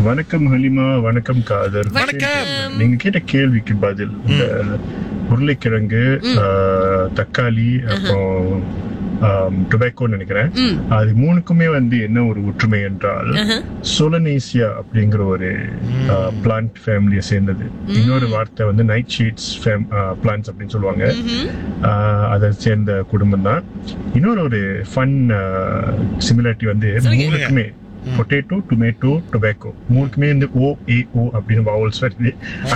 வணக்கம் ஹலிமா வணக்கம் காதர் வணக்கம். நீங்க கேட்ட கேள்விக்கு பதில் இந்த உருளைக்கிழங்கு ஆஹ், தக்காளி அப்புறம் டொபேக்கோன்னு நினைக்கிறேன் ம். அது மூணுக்குமே வந்து என்ன ஒரு ஒற்றுமை என்றால் சோலனேசியா அப்படிங்கிற ஒரு பிளான்ட் ஃபேமிலியை சேர்ந்தது இன்னொரு வார்த்தை வந்து நைட் ஷீட்ஸ் பிளான்ஸ் அப்படின்னு சொல்லுவாங்க ஆஹ், அதை சேர்ந்த குடும்பம் தான் இன்னொரு ஒரு ஃபன் சிமிலாரிட்டி வந்து சொல்லுங்க. மூணுக்குமே பொட்டேட்டோ டொமேட்டோ டொபேக்கோ மூணுக்குமே வந்து ஓ ஏ ஓ அப்படின்னு வாவல்ஸ் வருது